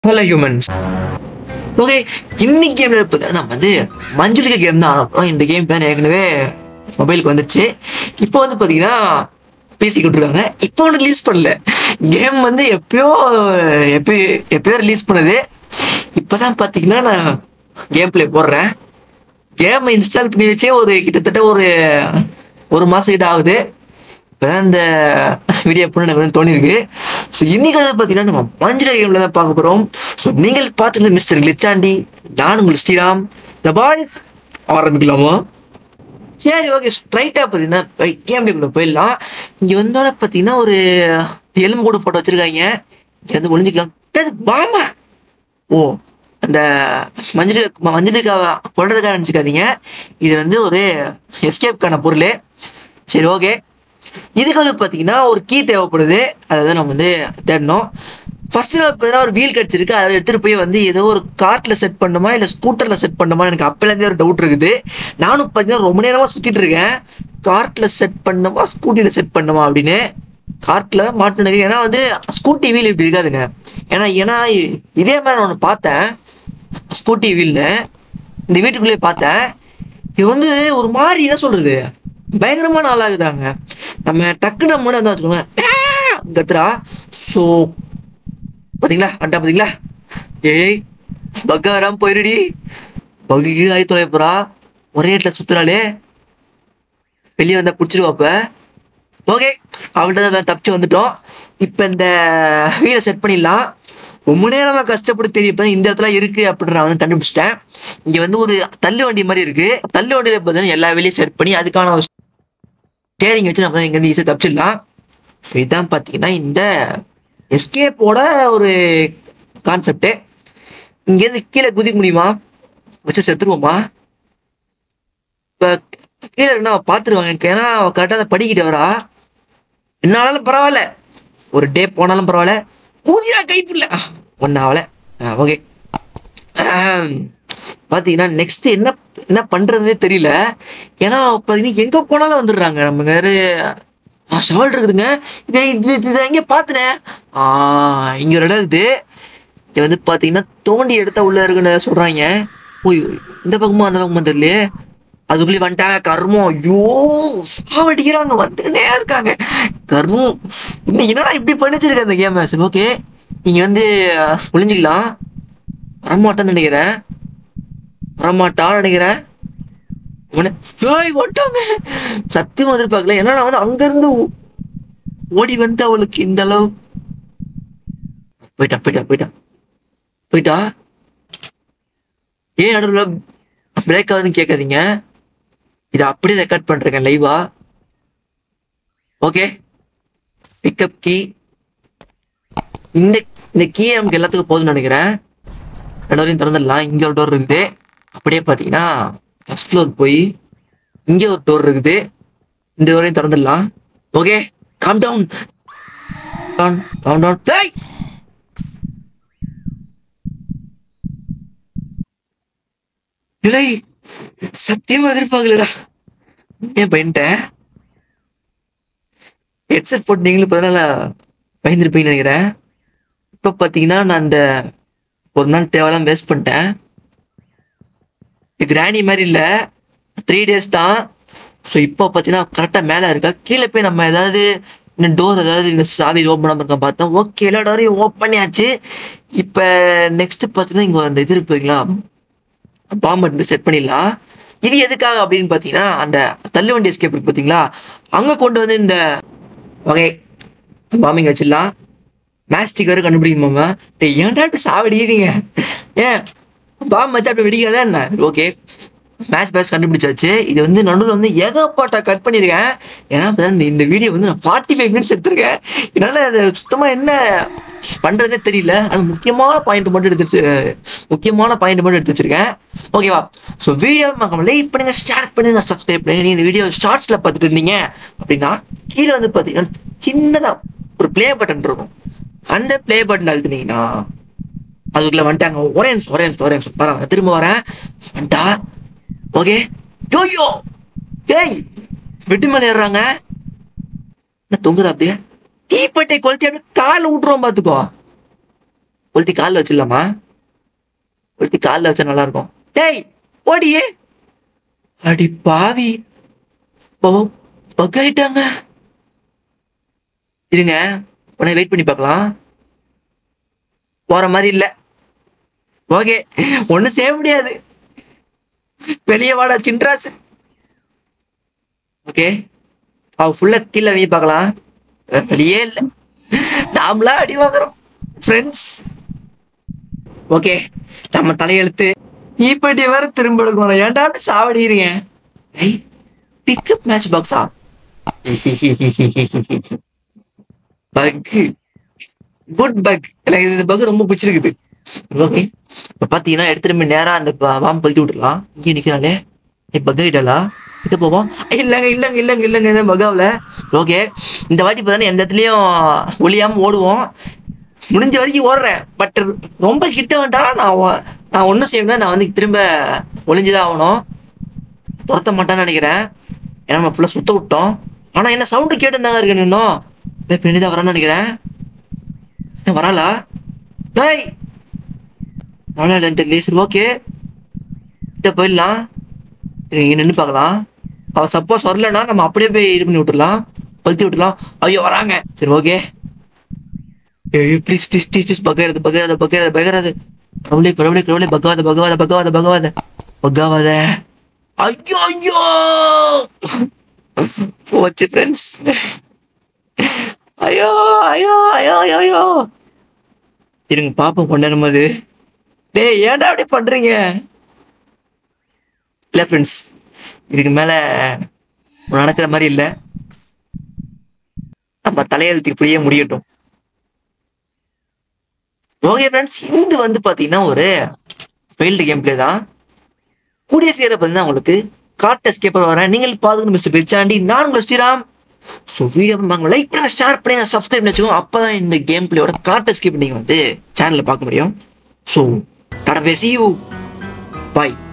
hello humans okay இன்னைக்கு game பார்த்தீங்கன்னா நம்ம வந்து மஞ்சுளிக்க கேம் தான் அனுப்புறோம் இந்த கேம் தான் ஏற்கனவே மொபைலுக்கு வந்துச்சு இப்போ வந்து பார்த்தீங்கன்னா பிசி கொடுத்துருக்காங்க இப்போ ஒன்று ரிலீஸ் பண்ணல கேம் வந்து எப்பயோ எப்பயோ எப்பயோ ரிலீஸ் பண்ணது இப்போ தான் பார்த்தீங்கன்னா நான் கேம் ப்ளே போடுறேன் கேம் இன்ஸ்டால் பண்ணி வச்சே ஒரு கிட்டத்தட்ட ஒரு ஒரு மாதம் கிட்ட ஆகுது இப்போதான் இந்த வீடியோ பண்ண எனக்கு வந்து தோணிருக்கு ஸோ இன்னைக்கு வந்து பார்த்தீங்கன்னா நம்ம மஞ்சுரா கேமில் தான் பார்க்க போகிறோம் ஸோ நீங்கள் பார்த்துருந்த மிஸ்டர் லிச்சாண்டி நான் உங்கள் ஸ்ரீராம் த பாய்ஸ் ஆரம்பிக்கலாமா சரி ஓகே ஸ்ட்ரைட்டாக பார்த்தீங்கன்னா கேம்குள்ளே போயிடலாம் இங்கே வந்தோட பார்த்தீங்கன்னா ஒரு எலும்பு கூட ஃபோட்டோ வச்சுருக்காங்க இங்கே வந்து ஒளிஞ்சிக்கலாம் அது பாமா ஓ அந்த மஞ்சள் மஞ்சளுக்காக கொள்றதுக்காக நினச்சிக்காதீங்க இது வந்து ஒரு எஸ்கேப்க்கான பொருள் சரி ஓகே இதுக்கு வந்து பார்த்தீங்கன்னா ஒரு கீ தேவைப்படுது அதை வந்து நம்ம வந்து தேடணும் ஃபர்ஸ்ட் நாள் பார்த்தீங்கன்னா ஒரு வீல் கிடச்சிருக்கு அதை எடுத்துகிட்டு போய் வந்து ஏதோ ஒரு கார்ட்டில் செட் பண்ணுமா இல்லை ஸ்கூட்டரில் செட் பண்ணுமா எனக்கு அப்போலேருந்தே ஒரு டவுட் இருக்குது நானும் பார்த்தீங்கன்னா ரொம்ப நேரமாக சுற்றிட்டு இருக்கேன் கார்ட்டில் செட் பண்ணுமா ஸ்கூட்டியில் செட் பண்ணுமா அப்படின்னு கார்ட்டில் மாட்டினது ஏன்னா வந்து ஸ்கூட்டி வீல் இப்படி இருக்காதுங்க ஏன்னா ஏன்னா இதே மாதிரி நான் ஒன்று பார்த்தேன் ஸ்கூட்டி வீல்னு இந்த வீட்டுக்குள்ளேயே பார்த்தேன் இது வந்து ஒரு மாதிரி என்ன சொல்றது பயங்கரமான ஆளாகுதாங்க நம்ம டக்குன்னு நம்ம வந்து வச்சுக்கோங்க கத்துறா ஸோ பார்த்தீங்களா அண்டா பார்த்தீங்களா ஏய் பக்கா வராம போயிருடி பகுக்கு ஆகி தொலை போறா ஒரே இடத்துல சுத்துறாளே வெளியே வந்தா பிடிச்சிருவாப்ப ஓகே அவள்கிட்ட தான் தப்பிச்சு வந்துட்டோம் இப்போ இந்த வீலை செட் பண்ணிடலாம் ரொம்ப நேரமாக கஷ்டப்பட்டு தெரியப்ப இந்த இடத்துல இருக்கு அப்படின்னு நான் வந்து கண்டுபிடிச்சிட்டேன் இங்கே வந்து ஒரு தள்ளு வண்டி மாதிரி இருக்கு தள்ளு வண்டியில் பார்த்தீங்கன்னா எல்லா வேலையும் செட் பண்ணி அதுக்கான ஒரு ஸ்டேரிங் வச்சு நம்ம இங்கேருந்து ஈஸியாக தப்பிச்சிடலாம் ஸோ இதான் பார்த்தீங்கன்னா இந்த எஸ்கேப்போட ஒரு கான்செப்டு இங்கேருந்து கீழே குதிக்க முடியுமா வச்சு செத்துருவோமா இப்போ கீழே இருந்தா அவள் பார்த்துருவாங்க எனக்கு ஏன்னா அவள் கரெக்டாக அதை படிக்கிட்டு வரா என்னாலும் பரவாயில்ல ஒரு டே போனாலும் பரவாயில்ல மூதியா கைப்புல ஒன்றும் ஆகலை ஓகே பார்த்தீங்கன்னா நெக்ஸ்ட் என்ன என்ன பண்ணுறதுனே தெரியல ஏன்னா பார்த்தீங்கன்னா எங்கே போனாலும் வந்துடுறாங்க நம்ம வேறு ஆ சவால் இருக்குதுங்க இதை இது இது எங்கே பார்த்துனேன் ஆ இங்கே ஒரு இடம் இருக்குது இது வந்து பார்த்தீங்கன்னா தோண்டி எடுத்தா உள்ள இருக்குன்னு சொல்கிறாங்க ஓய் இந்த பக்கமா அந்த பக்கமா தெரியலையே அதுக்குள்ளேயே வந்துட்டாங்க கர்மம் ஐயோ சாவடிக்கிறாங்க வந்துனே இருக்காங்க கர்மம் இன்னும் என்னடா இப்படி பண்ணிச்சிருக்க அந்த கேம் சரி ஓகே நீங்கள் வந்து அஹ், ஒளிஞ்சிக்கலாம் வரமாட்டேன்னு நினைக்கிறேன் வரமாட்டான்னு நினைக்கிறேன் அவனே, ஏய் வந்துட்டாங்க சத்தியமா எதிர்பார்க்கல ஏன்னா நான் வந்து அங்கிருந்து ஓ- ஓடி வந்து அவளுக்கு இந்த அளவு போயிட்டா போயிட்டா போயிட்டா போயிட்டா ஏன் நடுவில் பிரேக் ஆகுதுன்னு கேட்காதீங்க இதை அப்படியே ரெக்கார்ட் பண்ணிருக்கேன் லைவா ஓகே பிக்கப் கீ இந்த இந்த கீ நமக்கு எல்லாத்துக்கும் போதும்னு நினைக்கிறேன் ரெண்டு திறந்துடலாம் இங்கே ஒரு டோர் இருக்குது அப்படியே பார்த்தீங்கன்னா ஃபர்ஸ்ட் ஃப்ளோர் போய் இங்கே ஒரு டோர் இருக்குது இந்த வரையும் திறந்துடலாம் okay come down down come down டேய் இல்லை சத்தியமா எதிர்பார்க்கலடா ஏன் பயன்ட்டேன் ஹெட்செட் போட்டு நீங்களும் பதினால பயந்துருப்பீங்கன்னு நினைக்கிறேன் இப்போ பார்த்தீங்கன்னா நான் அந்த ஒரு நாள் தேவையெல்லாம் வேஸ்ட் பண்ணிட்டேன் இது கிராணி மாதிரி இல்லை த்ரீ டேஸ் தான் ஸோ இப்போ பார்த்தீங்கன்னா கரெக்டாக மேலே இருக்கா கீழே போய் நம்ம ஏதாவது இந்த டோர் ஏதாவது இந்த சாவி ஓப்பன் பண்ணாமல் இருக்க பார்த்தோம் ஓகே எல்லா டோரையும் ஓப்பன் பண்ணியாச்சு இப்போ நெக்ஸ்ட் பார்த்தீங்கன்னா இங்கே அந்த இது இருக்கு பார்த்தீங்களா பாம்பு வந்து செட் பண்ணிடலாம் இது எதுக்காக அப்படின்னு பார்த்தீங்கன்னா அந்த தள்ளுவண்டி எஸ்கேப் இருக்கு பார்த்தீங்களா அங்கே கொண்டு வந்து இந்த வகை பாம்பிங் வச்சிடலாம் மேஸ்டிக் வரை கண்டுபிடிக்கணுமாங்க டேய் ஏன்டா இப்படி சாவடிக்கிறீங்க ஏன் பாம்பு வச்சா அப்படி வெடிக்காதா என்ன ஓகே மேட்ச் பேட்ச் கண்டுபிடிச்சாச்சு இது வந்து நடுவில் வந்து ஏகப்பட்ட கட் பண்ணியிருக்கேன் ஏன்னா இப்பதான் இந்த இந்த வீடியோ வந்து நான் ஃபார்ட்டி ஃபைவ் மினிட்ஸ் எடுத்திருக்கேன் என்னால் அது சுத்தமாக என்ன பண்ணுறதே தெரியல அது முக்கியமான பாயிண்ட் மட்டும் எடுத்து வச்சு- முக்கியமான பாயிண்ட் மட்டும் எடுத்து வச்சிருக்கேன் ஓகேவா ஸோ வீடியோ மறக்காம லைக் பண்ணுங்க ஷேர் பண்ணுங்க சப்ஸ்கிரைப் பண்ணுங்க நீங்கள் இந்த வீடியோ ஷார்ட்ஸில் பார்த்துட்டு இருந்தீங்க அப்படின்னா கீழே வந்து பார்த்தீங்கன்னா சின்னதாக ஒரு ப்ளே பட்டன் இருக்கும் அந்த ப்ளே பட்டன் அழுத்துனீங்கன்னா அதுக்குள்ள வந்துட்டாங்க ஒரே நிமிஷம் ஒரே நிமிஷம் ஒரே நிமிஷம் பரவாயில்ல நான் திரும்ப வரேன் வந்துட்டா ஓகே யோயோ ஏய் வெட்டி மேலே ஏறுறாங்க என்ன தொங்குதா அப்படியே தீப்பெட்டை கொளுத்தி அப்படியே காலில் விட்டுருவோம் பார்த்துக்கோ கொளுத்தி காலில் வச்சிடலாமா கொளுத்தி காலில் வச்சா நல்லா இருக்கும் டேய் ஓடியே அடி பாவி பக் ஆயிட்டாங்க இருங்க உடனே வெயிட் பண்ணி பார்க்கலாம் போற மாதிரி இல்ல ஓகே ஒன்றும் செய்ய முடியாது வெளியே வாடா சின்ராஸ் ஓகே அவ ஃபுல்லா கீழே நீ பார்க்கலாம் வேற வெளியே இல்லை நாமளா அடி வாங்குறோம் ஃப்ரெண்ட்ஸ் ஓகே நம்ம தலையெழுத்து இப்படி வேற திரும்ப எடுக்கணும் ஏன்டா அப்படி சாவடிக்கிறீங்க ஐய் பிக்கப் மேட்ச் பாக்ஸா பக் குட் பக் எனக்கு இந்த பக் ரொம்ப பிடிச்சிருக்குது ஓகே இப்போ பார்த்தீங்கன்னா எடுத்துட்டு நேரா அந்த பாம்பு பழுத்தி விட்டுலாம் இங்கே நிற்கிறாளே ஏ பக் ஆகிட்டாளா கிட்ட போவோம் இல்லைங்க இல்லைங்க இல்லைங்க இல்லைங்க இந்த பகாவில் ஓகே இந்த வாட்டி இப்போ எந்த இடத்துலையும் ஒளியாமல் ஓடுவோம் முடிஞ்ச வரைக்கும் ஓடுறேன் பட் ரொம்ப கிட்ட வேண்டாம் நான் ஒ- நான் ஒன்றும் செய்யணும் நான் வந்து திரும்ப ஒளிஞ்சுதான் ஆகணும் துரத்த மாட்டான்னு நினைக்கிறேன் ஏன்னா நம்ம ஃபுல்லாக சுத்த விட்டோம் ஆனால் என்ன சவுண்டு கேட்டுருந்தாங்க இருக்கு இன்னும் போய் பின்னாடி தான் வரான்னு நினைக்கிறேன் ஏன் வராளா டேய் வரலா இல்லைன்னு தெரியல சரி ஓகே கிட்ட போயிடலாம் இது இங்கே நின்று பார்க்கலாம் அவ சப்போஸ் வரலன்னா நம்ம அப்படியே போய் இது பண்ணி விட்டுடலாம் கொளுத்தி விட்டுலாம் ஐயோ வராங்க சரி ஓகே ஐயோ ப்ளீஸ் ப்ளீஸ் ப்ளீஸ் ப்ளீஸ் பகாது பகாது பகாது பகாது கடவுளே கடவுளே கடவுளே பகவாத பகவாத பகவாத பகவாத பகவாத ஐயோ ஐயோ போச்சு ஃப்ரெண்ட்ஸ் ஐயோ ஐயோ ஐயோ ஐயோ ஐயோ இருங்க பாப்போம் கொஞ்ச நேரம் அது டேய் ஏன்டா அப்படி பண்றீங்க இல்ல ஃப்ரெண்ட்ஸ் இதுக்கு மேல நடக்கிற மாதிரி இல்ல நம்ம தலையெழுத்து இப்படியே முடியட்டும் ஓகே ஃப்ரெண்ட்ஸ் இது வந்து பாத்தீங்கன்னா ஒரு ஃபெயில்டு கேம் பிளே தான் கூடிய சீக்கிரம் பார்த்தீங்கன்னா உங்களுக்கு கார்ட் எஸ்கேப்பர் வரேன் நீங்கள் பார்த்துக்கணும் மிஸ்டர் பிச்சாண்டி நான் உங்களை ஸ்ரீராம் ஸோ வீடியோ பாருங்க லைக் பண்ணுங்க ஷேர் பண்ணுங்க சப்ஸ்கிரைப் பண்ணி வச்சுக்கோங்க அப்போ தான் இந்த கேம் பிளேயோட கார்ட் எஸ்கேப் நீங்கள் வந்து சேனலில் பார்க்க முடியும் ஸோ டாடா பேசி யூ பாய்